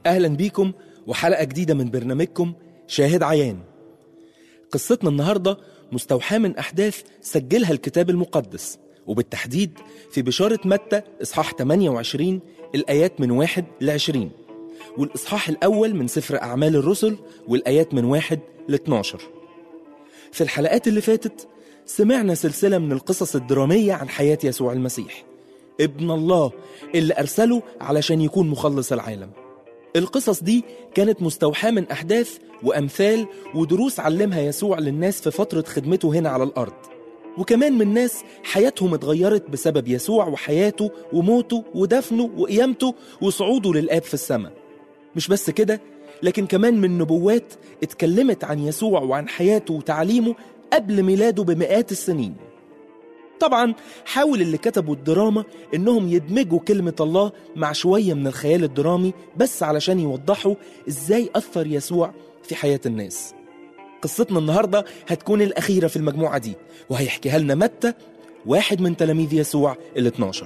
أهلا بيكم وحلقة جديدة من برنامجكم شاهد عيان قصتنا النهاردة مستوحاة من أحداث سجلها الكتاب المقدس وبالتحديد في بشارة متى إصحاح 28 الآيات من 1 ل 20 والإصحاح الأول من سفر أعمال الرسل والآيات من 1 ل 12 في الحلقات اللي فاتت سمعنا سلسلة من القصص الدرامية عن حياة يسوع المسيح ابن الله اللي أرسله علشان يكون مخلص العالم القصص دي كانت مستوحاة من أحداث وأمثال ودروس علمها يسوع للناس في فترة خدمته هنا على الأرض وكمان من ناس حياتهم اتغيرت بسبب يسوع وحياته وموته ودفنه وقيامته وصعوده للآب في السماء مش بس كده لكن كمان من نبوات اتكلمت عن يسوع وعن حياته وتعليمه قبل ميلاده بمئات السنين طبعا حاول اللي كتبوا الدراما انهم يدمجوا كلمة الله مع شوية من الخيال الدرامي بس علشان يوضحوا ازاي أثر يسوع في حياة الناس قصتنا النهاردة هتكون الأخيرة في المجموعة دي وهيحكيها لنا متى واحد من تلاميذ يسوع ال 12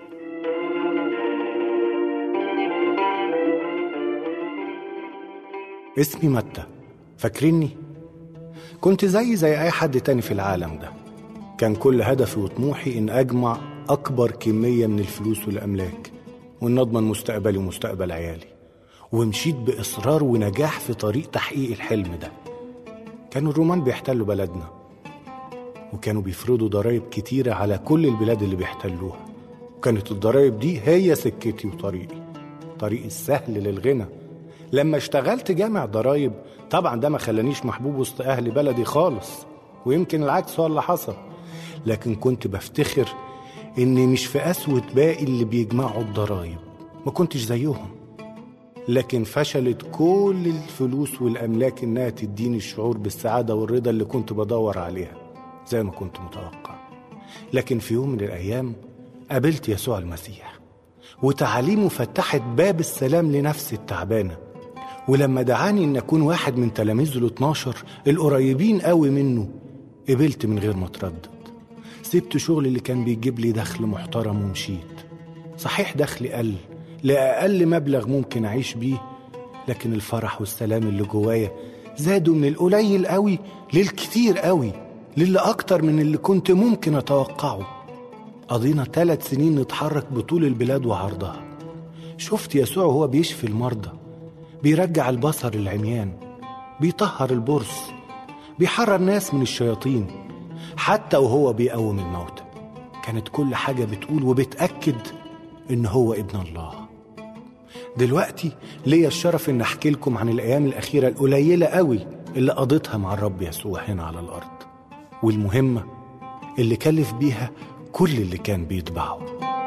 اسمي متى فاكريني كنت زي زي اي حد تاني في العالم ده كان كل هدفي وطموحي ان اجمع اكبر كميه من الفلوس والاملاك وان اضمن مستقبلي ومستقبل عيالي ومشيت باصرار ونجاح في طريق تحقيق الحلم ده كانوا الرومان بيحتلوا بلدنا وكانوا بيفرضوا ضرائب كتيرة على كل البلاد اللي بيحتلوها وكانت الضرائب دي هي سكتي وطريقي طريق السهل للغنى لما اشتغلت جامع ضرايب طبعا ده ما خلانيش محبوب وسط اهل بلدي خالص ويمكن العكس هو اللي حصل لكن كنت بفتخر اني مش في اسود باقي اللي بيجمعوا الضرايب ما كنتش زيهم لكن فشلت كل الفلوس والاملاك انها تديني الشعور بالسعاده والرضا اللي كنت بدور عليها زي ما كنت متوقع لكن في يوم من الايام قابلت يسوع المسيح وتعاليمه فتحت باب السلام لنفسي التعبانه ولما دعاني ان اكون واحد من تلاميذه ال 12 القريبين قوي منه قبلت من غير ما اتردد سبت شغل اللي كان بيجيب لي دخل محترم ومشيت صحيح دخلي قل لأقل مبلغ ممكن أعيش بيه لكن الفرح والسلام اللي جوايا زادوا من القليل قوي للكتير قوي للي أكتر من اللي كنت ممكن أتوقعه قضينا ثلاث سنين نتحرك بطول البلاد وعرضها شفت يسوع وهو بيشفي المرضى بيرجع البصر العميان بيطهر البرص بيحرر ناس من الشياطين حتى وهو بيقوم الموتى كانت كل حاجة بتقول وبتأكد إن هو ابن الله دلوقتي ليا الشرف إن أحكي لكم عن الأيام الأخيرة القليلة قوي اللي قضيتها مع الرب يسوع هنا على الأرض والمهمة اللي كلف بيها كل اللي كان بيتبعه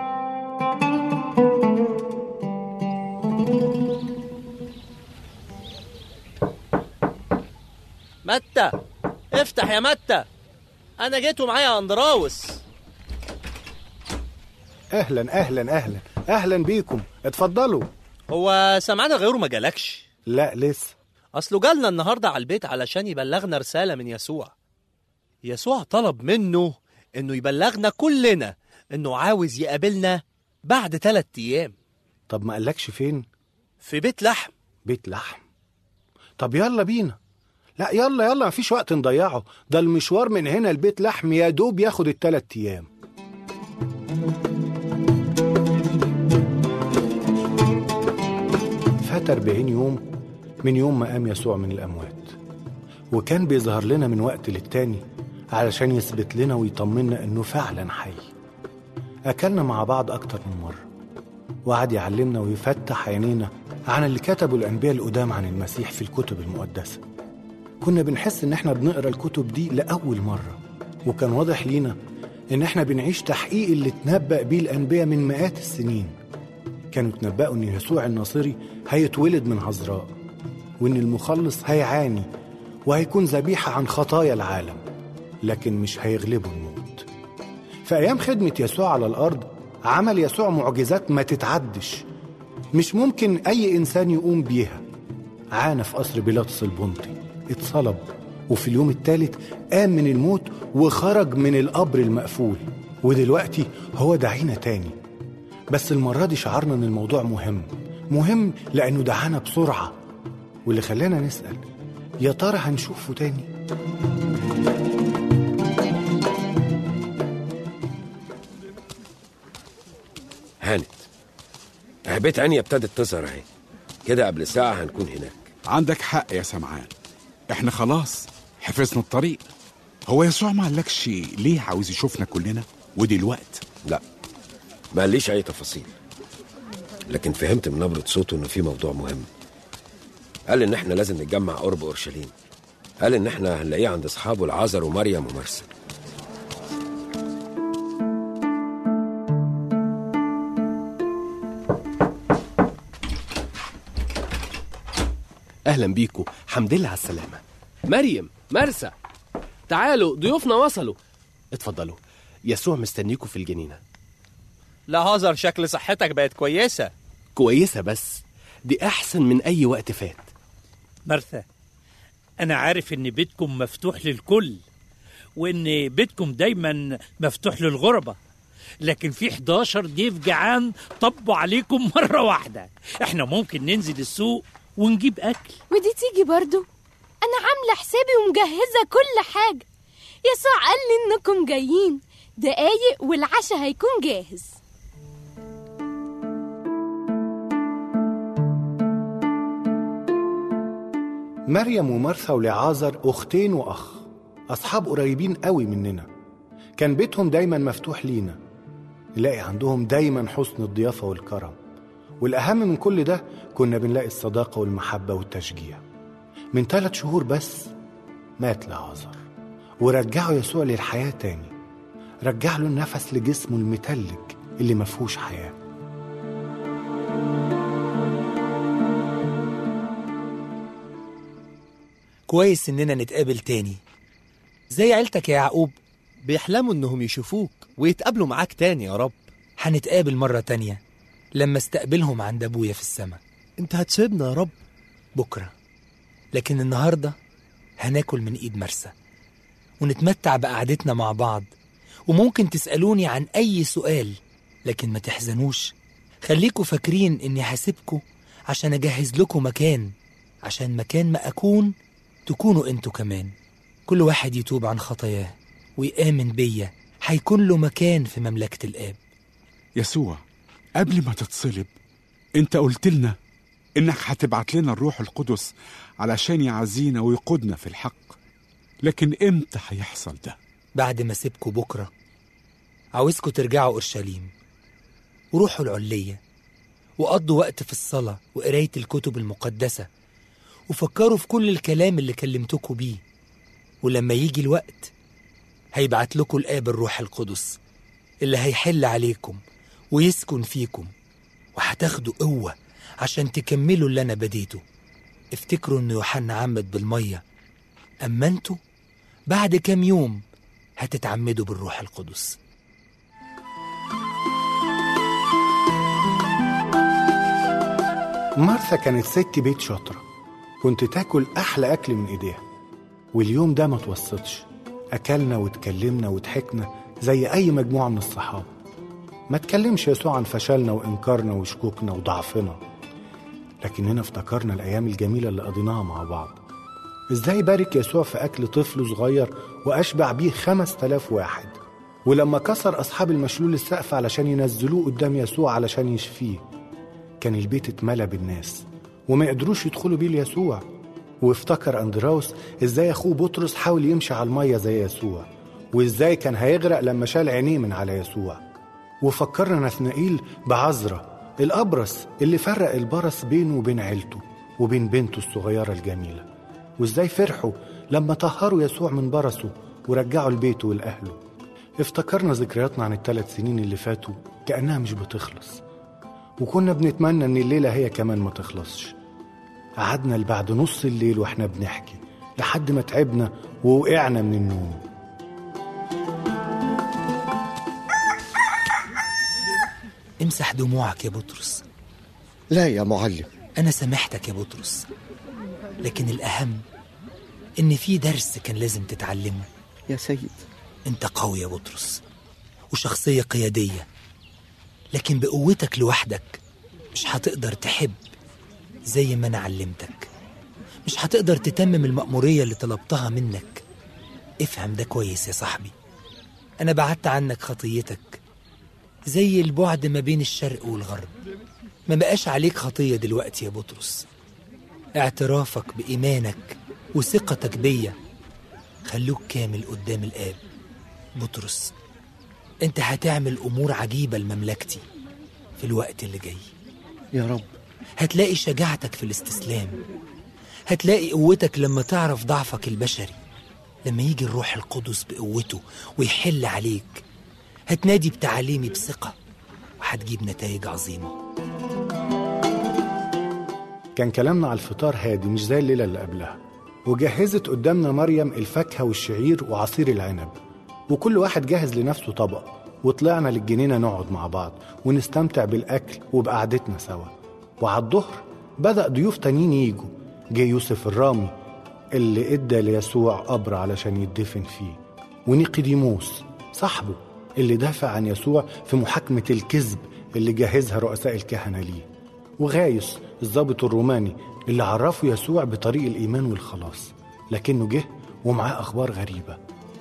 متى افتح يا متى انا جيت ومعايا اندراوس أهلا أهلا أهلا أهلا بيكم اتفضلوا هو سمعنا غيره ما جالكش لا لسه اصله جالنا النهارده على البيت علشان يبلغنا رساله من يسوع يسوع طلب منه انه يبلغنا كلنا انه عاوز يقابلنا بعد ثلاث ايام طب ما قالكش فين في بيت لحم بيت لحم طب يلا بينا لا يلا يلا مفيش وقت نضيعه ده المشوار من هنا لبيت لحم يا دوب ياخد التلات ايام فات أربعين يوم من يوم ما قام يسوع من الأموات وكان بيظهر لنا من وقت للتاني علشان يثبت لنا ويطمنا إنه فعلا حي أكلنا مع بعض أكتر من مرة وقعد يعلمنا ويفتح عينينا عن اللي كتبوا الأنبياء القدام عن المسيح في الكتب المقدسة كنا بنحس إن إحنا بنقرأ الكتب دي لأول مرة وكان واضح لينا إن إحنا بنعيش تحقيق اللي اتنبأ بيه الأنبياء من مئات السنين كانوا اتنبأوا إن يسوع الناصري هيتولد من عذراء وإن المخلص هيعاني وهيكون ذبيحة عن خطايا العالم لكن مش هيغلبوا الموت في أيام خدمة يسوع على الأرض عمل يسوع معجزات ما تتعدش مش ممكن أي إنسان يقوم بيها عانى في قصر بيلاطس البنطي اتصلب وفي اليوم الثالث قام من الموت وخرج من القبر المقفول ودلوقتي هو دعينا تاني بس المرة دي شعرنا إن الموضوع مهم مهم لأنه دعانا بسرعة واللي خلانا نسأل يا ترى هنشوفه تاني هانت اه بيت عنيا ابتدت تظهر اهي كده قبل ساعة هنكون هناك عندك حق يا سمعان احنا خلاص حفظنا الطريق هو يسوع ما قالكش ليه عاوز يشوفنا كلنا ودلوقت لا ما قاليش أي تفاصيل لكن فهمت من نبرة صوته إنه في موضوع مهم قال إن إحنا لازم نتجمع قرب أورشليم قال إن إحنا هنلاقيه عند أصحابه العذر ومريم ومرسى اهلا بيكم حمد لله على السلامه مريم مرسى تعالوا ضيوفنا وصلوا اتفضلوا يسوع مستنيكم في الجنينه لا هزر شكل صحتك بقت كويسة كويسه بس دي احسن من اي وقت فات مرثا أنا عارف إن بيتكم مفتوح للكل وإن بيتكم دايما مفتوح للغربة لكن في 11 ضيف جعان طبوا عليكم مرة واحدة إحنا ممكن ننزل السوق ونجيب أكل ودي تيجي برضو أنا عاملة حسابي ومجهزة كل حاجة يسوع قال لي إنكم جايين دقايق والعشاء هيكون جاهز مريم ومرثا ولعازر أختين وأخ أصحاب قريبين قوي مننا كان بيتهم دايما مفتوح لينا نلاقي عندهم دايما حسن الضيافة والكرم والأهم من كل ده كنا بنلاقي الصداقة والمحبة والتشجيع من ثلاث شهور بس مات لعازر ورجعوا يسوع للحياة تاني رجع له النفس لجسمه المتلج اللي مفهوش حياه كويس إننا نتقابل تاني زي عيلتك يا يعقوب بيحلموا إنهم يشوفوك ويتقابلوا معاك تاني يا رب هنتقابل مرة تانية لما استقبلهم عند أبويا في السماء أنت هتسيبنا يا رب بكرة لكن النهاردة هناكل من إيد مرسى ونتمتع بقعدتنا مع بعض وممكن تسألوني عن أي سؤال لكن ما تحزنوش خليكوا فاكرين إني هسيبكوا عشان أجهز لكم مكان عشان مكان ما أكون تكونوا انتوا كمان كل واحد يتوب عن خطاياه ويآمن بيا هيكون له مكان في مملكة الآب يسوع قبل ما تتصلب انت قلت لنا انك هتبعت لنا الروح القدس علشان يعزينا ويقودنا في الحق لكن امتى هيحصل ده بعد ما سيبكوا بكرة عاوزكوا ترجعوا أورشليم وروحوا العلية وقضوا وقت في الصلاة وقراية الكتب المقدسة وفكروا في كل الكلام اللي كلمتكوا بيه ولما يجي الوقت هيبعت لكم الآب الروح القدس اللي هيحل عليكم ويسكن فيكم وهتاخدوا قوة عشان تكملوا اللي أنا بديته افتكروا إن يوحنا عمد بالمية أما انتوا بعد كام يوم هتتعمدوا بالروح القدس مارثا كانت ست بيت شاطرة كنت تاكل أحلى أكل من إيديها واليوم ده ما توسطش أكلنا واتكلمنا وضحكنا زي أي مجموعة من الصحابة ما تكلمش يسوع عن فشلنا وإنكارنا وشكوكنا وضعفنا لكننا افتكرنا الأيام الجميلة اللي قضيناها مع بعض إزاي بارك يسوع في أكل طفل صغير وأشبع بيه خمس تلاف واحد ولما كسر أصحاب المشلول السقف علشان ينزلوه قدام يسوع علشان يشفيه كان البيت اتملى بالناس وما يقدروش يدخلوا بيه ليسوع وافتكر أندراوس إزاي أخوه بطرس حاول يمشي على المية زي يسوع وإزاي كان هيغرق لما شال عينيه من على يسوع وفكرنا نثنائيل بعزرة الأبرص اللي فرق البرص بينه وبين عيلته وبين بنته الصغيرة الجميلة وإزاي فرحوا لما طهروا يسوع من برصه ورجعوا لبيته ولأهله افتكرنا ذكرياتنا عن الثلاث سنين اللي فاتوا كأنها مش بتخلص وكنا بنتمنى ان الليلة هي كمان ما تخلصش قعدنا لبعد نص الليل واحنا بنحكي لحد ما تعبنا ووقعنا من النوم امسح دموعك يا بطرس لا يا معلم أنا سامحتك يا بطرس لكن الأهم إن في درس كان لازم تتعلمه يا سيد أنت قوي يا بطرس وشخصية قيادية لكن بقوتك لوحدك مش هتقدر تحب زي ما أنا علمتك مش هتقدر تتمم المأمورية اللي طلبتها منك افهم ده كويس يا صاحبي أنا بعدت عنك خطيتك زي البعد ما بين الشرق والغرب ما بقاش عليك خطية دلوقتي يا بطرس اعترافك بإيمانك وثقتك بيا خلوك كامل قدام الآب بطرس انت هتعمل أمور عجيبة لمملكتي في الوقت اللي جاي يا رب هتلاقي شجاعتك في الاستسلام هتلاقي قوتك لما تعرف ضعفك البشري لما يجي الروح القدس بقوته ويحل عليك هتنادي بتعاليمي بثقة وهتجيب نتائج عظيمة كان كلامنا على الفطار هادي مش زي الليلة اللي قبلها وجهزت قدامنا مريم الفاكهة والشعير وعصير العنب وكل واحد جهز لنفسه طبق وطلعنا للجنينة نقعد مع بعض ونستمتع بالأكل وبقعدتنا سوا وعلى الظهر بدأ ضيوف تانيين يجوا جه يوسف الرامي اللي ادى ليسوع قبر علشان يدفن فيه ونيقيديموس صاحبه اللي دافع عن يسوع في محاكمة الكذب اللي جهزها رؤساء الكهنة ليه وغايس الضابط الروماني اللي عرفه يسوع بطريق الإيمان والخلاص لكنه جه ومعاه أخبار غريبة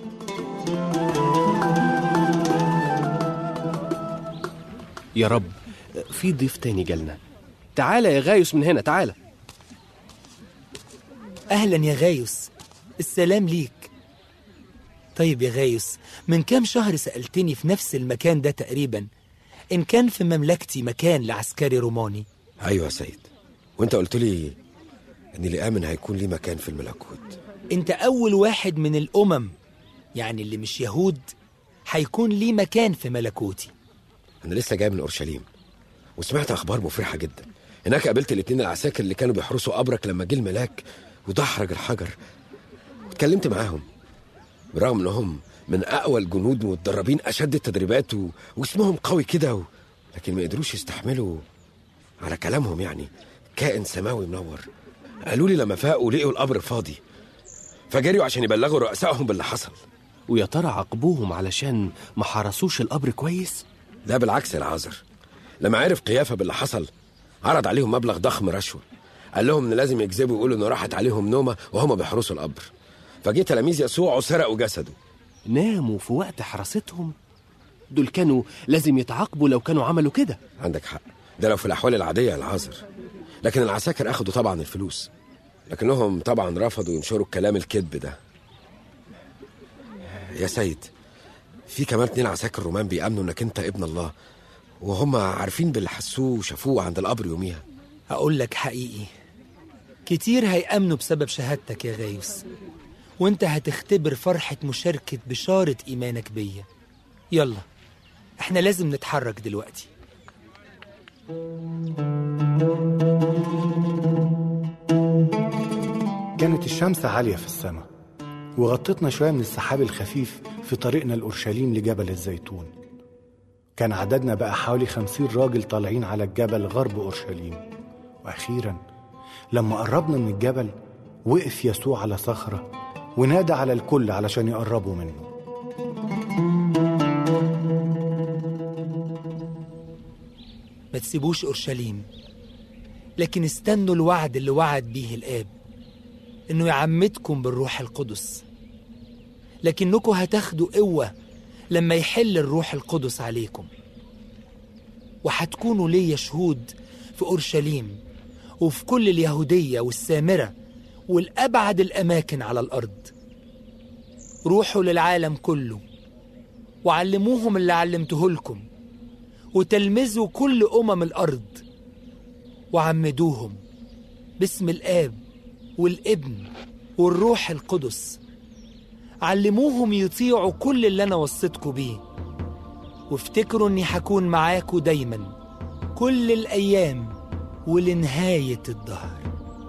يا رب في ضيف تاني جالنا تعالى يا غايوس من هنا تعالى أهلا يا غايوس السلام ليك طيب يا غايوس من كام شهر سألتني في نفس المكان ده تقريبا إن كان في مملكتي مكان لعسكري روماني ايوه يا سيد وانت قلت لي ان اللي امن هيكون ليه مكان في الملكوت أنت أول واحد من الأمم يعني اللي مش يهود هيكون ليه مكان في ملكوتي انا لسه جاي من اورشليم وسمعت اخبار مفرحه جدا هناك قابلت الاتنين العساكر اللي كانوا بيحرسوا قبرك لما جه الملاك ودحرج الحجر واتكلمت معاهم برغم انهم من اقوى الجنود متدربين اشد التدريبات و... واسمهم قوي كده و... لكن ما قدروش يستحملوا على كلامهم يعني كائن سماوي منور قالوا لي لما فاقوا لقوا القبر فاضي فجريوا عشان يبلغوا رؤسائهم باللي حصل ويا ترى عاقبوهم علشان ما حرسوش القبر كويس لا بالعكس يا العازر لما عرف قيافه باللي حصل عرض عليهم مبلغ ضخم رشوه قال لهم ان لازم يكذبوا ويقولوا انه راحت عليهم نومه وهم بيحرسوا القبر فجه تلاميذ يسوع وسرقوا جسده ناموا في وقت حراستهم دول كانوا لازم يتعاقبوا لو كانوا عملوا كده عندك حق ده لو في الاحوال العاديه يا العازر لكن العساكر اخدوا طبعا الفلوس لكنهم طبعا رفضوا ينشروا الكلام الكذب ده يا سيد في كمان اتنين عساكر رومان بيأمنوا انك انت ابن الله وهم عارفين باللي حسوه وشافوه عند القبر يوميها أقول لك حقيقي كتير هيأمنوا بسبب شهادتك يا غايوس وانت هتختبر فرحة مشاركة بشارة إيمانك بيا يلا احنا لازم نتحرك دلوقتي كانت الشمس عالية في السماء وغطتنا شوية من السحاب الخفيف في طريقنا لأورشليم لجبل الزيتون كان عددنا بقى حوالي خمسين راجل طالعين على الجبل غرب أورشليم وأخيرا لما قربنا من الجبل وقف يسوع على صخرة ونادى على الكل علشان يقربوا منه ما تسيبوش أورشليم لكن استنوا الوعد اللي وعد بيه الآب إنه يعمدكم بالروح القدس لكنكم هتاخدوا قوة لما يحل الروح القدس عليكم وهتكونوا ليا شهود في أورشليم وفي كل اليهودية والسامرة والأبعد الأماكن على الأرض روحوا للعالم كله وعلموهم اللي علمته لكم وتلمذوا كل أمم الأرض وعمدوهم باسم الآب والابن والروح القدس علموهم يطيعوا كل اللي أنا وصيتكم بيه وافتكروا إني هكون معاكم دايما كل الأيام ولنهاية الدهر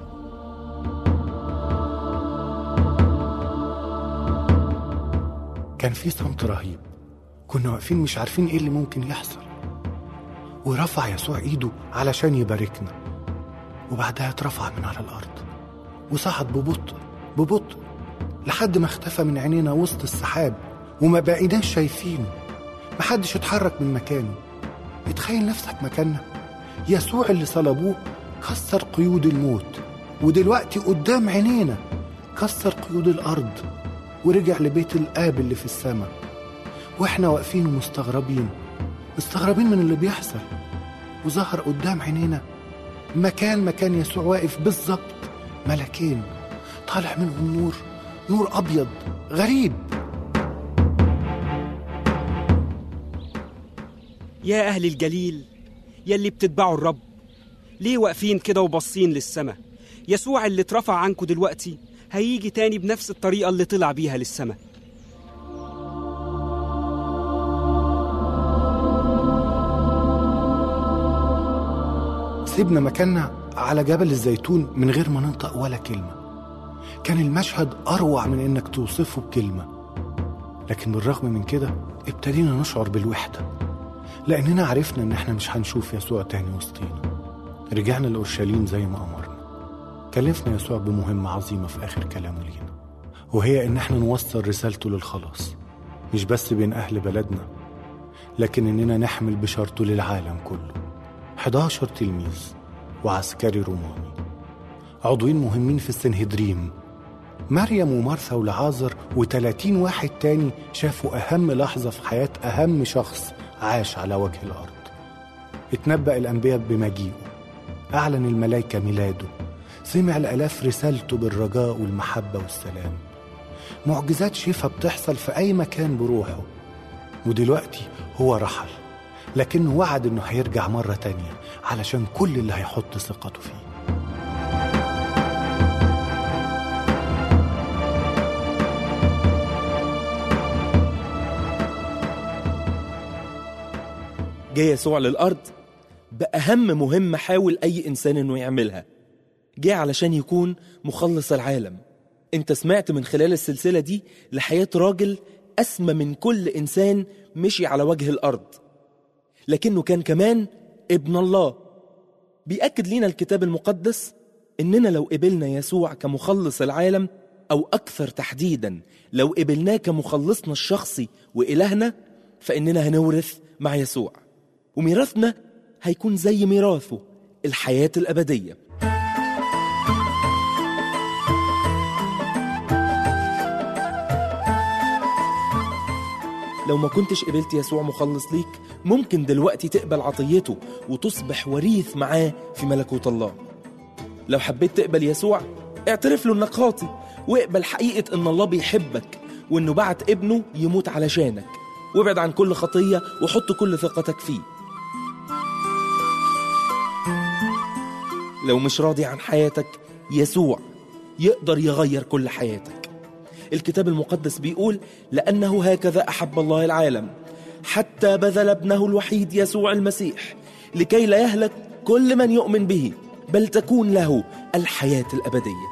كان في صمت رهيب كنا واقفين مش عارفين ايه اللي ممكن يحصل ورفع يسوع ايده علشان يباركنا وبعدها اترفع من على الارض وصعد ببطء ببطء لحد ما اختفى من عينينا وسط السحاب وما بقيناش شايفينه محدش اتحرك من مكانه اتخيل نفسك مكاننا يسوع اللي صلبوه كسر قيود الموت ودلوقتي قدام عينينا كسر قيود الأرض ورجع لبيت الآب اللي في السماء واحنا واقفين مستغربين مستغربين من اللي بيحصل وظهر قدام عينينا مكان مكان يسوع واقف بالظبط ملكين طالع منهم نور نور أبيض غريب يا أهل الجليل يلي بتتبعوا الرب ليه واقفين كده وباصين للسماء يسوع اللي اترفع عنكم دلوقتي هيجي تاني بنفس الطريقة اللي طلع بيها للسماء سيبنا مكاننا على جبل الزيتون من غير ما ننطق ولا كلمة كان المشهد أروع من إنك توصفه بكلمة لكن بالرغم من كده ابتدينا نشعر بالوحدة لأننا عرفنا إن إحنا مش هنشوف يسوع تاني وسطينا رجعنا لأورشليم زي ما أمرنا كلفنا يسوع بمهمة عظيمة في آخر كلامه لينا وهي إن إحنا نوصل رسالته للخلاص مش بس بين أهل بلدنا لكن إننا نحمل بشارته للعالم كله 11 تلميذ وعسكري روماني عضوين مهمين في السنهدريم مريم ومارثا ولعازر و30 واحد تاني شافوا أهم لحظة في حياة أهم شخص عاش على وجه الأرض اتنبأ الأنبياء بمجيئه أعلن الملائكة ميلاده سمع الآلاف رسالته بالرجاء والمحبة والسلام معجزات شفا بتحصل في أي مكان بروحه ودلوقتي هو رحل لكنه وعد انه هيرجع مرة تانية علشان كل اللي هيحط ثقته فيه جه يسوع للأرض بأهم مهمة حاول أي إنسان إنه يعملها جه علشان يكون مخلص العالم انت سمعت من خلال السلسلة دي لحياة راجل أسمى من كل إنسان مشي على وجه الأرض لكنه كان كمان ابن الله بيأكد لينا الكتاب المقدس إننا لو قبلنا يسوع كمخلص العالم أو أكثر تحديدا لو قبلناه كمخلصنا الشخصي وإلهنا فإننا هنورث مع يسوع وميراثنا هيكون زي ميراثه الحياة الأبدية لو ما كنتش قبلت يسوع مخلص ليك ممكن دلوقتي تقبل عطيته وتصبح وريث معاه في ملكوت الله لو حبيت تقبل يسوع اعترف له انك خاطي واقبل حقيقة ان الله بيحبك وانه بعت ابنه يموت علشانك وابعد عن كل خطية وحط كل ثقتك فيه لو مش راضي عن حياتك يسوع يقدر يغير كل حياتك الكتاب المقدس بيقول لأنه هكذا أحب الله العالم حتى بذل ابنه الوحيد يسوع المسيح لكي لا يهلك كل من يؤمن به بل تكون له الحياة الأبدية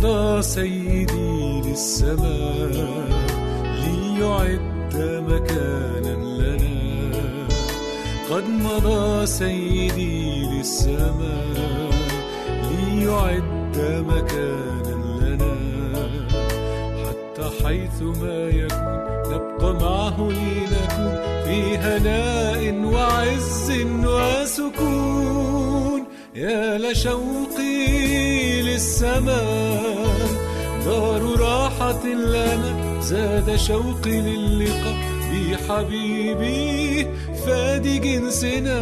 مضى سيدي للسماء ليعد مكانا لنا قد مضى سيدي للسماء ليعد مكانا لنا حتى حيث ما يكون نبقى معه لنكون في هناء وعز وسكون يا لشوقي للسماء دار راحة لنا زاد شوقي للقاء بحبيبي فادي جنسنا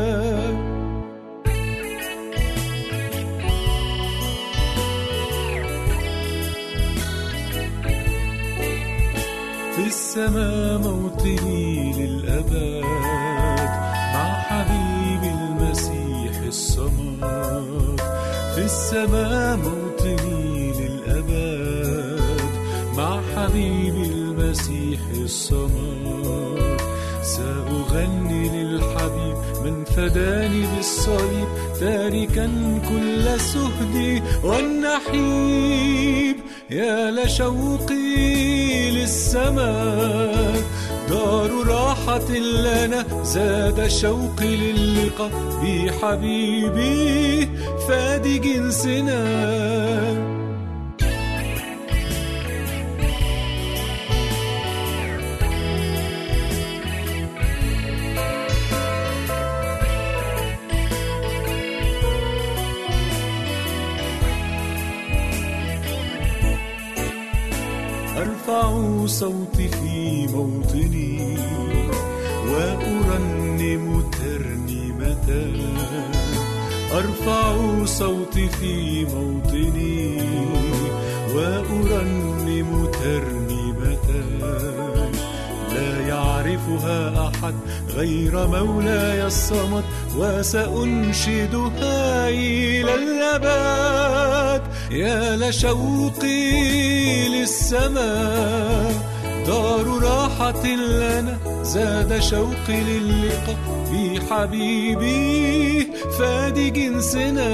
في السماء موطني للأبد مع حبيبي المسيح الصمد في السماء موطني للأبد مع حبيبي المسيح الصمد سأغني للحبيب من فداني بالصليب تاركا كل سهدي والنحيب يا لشوقي للسماء دار راحة لنا زاد شوقي للقاء بحبيبي فادي جنسنا أرفع صوتي في موطني وأرنم ترنيمة أرفع صوتي في موطني وأرنم ترنيمة لا يعرفها أحد غير مولاي الصمد وسأنشدها إلى الأبد يا لشوقي للسماء دار راحة لنا زاد شوقي للقاء بحبيبي فادي جنسنا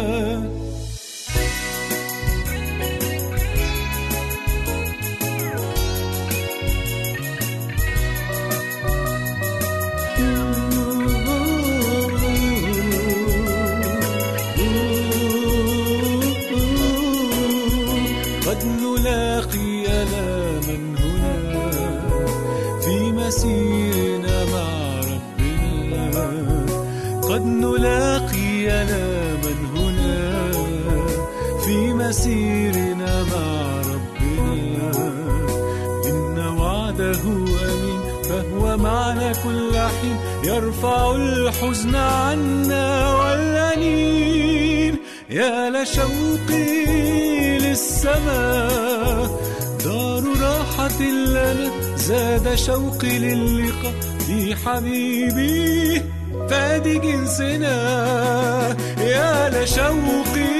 قد نلاقي ألاما هنا في مسيرنا مع ربنا قد نلاقي ألاما هنا في مسيرنا مع ربنا إن وعده أمين فهو معنا كل حين يرفع الحزن عنا والأنين يا لشوقي للسماء دار راحة لنا زاد شوقي للقاء بحبيبي فادي جنسنا يا لشوقي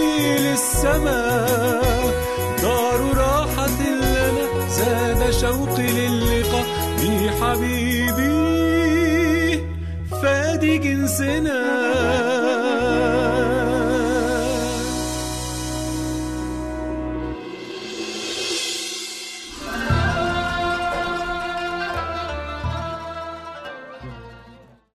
للسماء دار راحة لنا زاد شوقي للقاء بحبيبي فادي جنسنا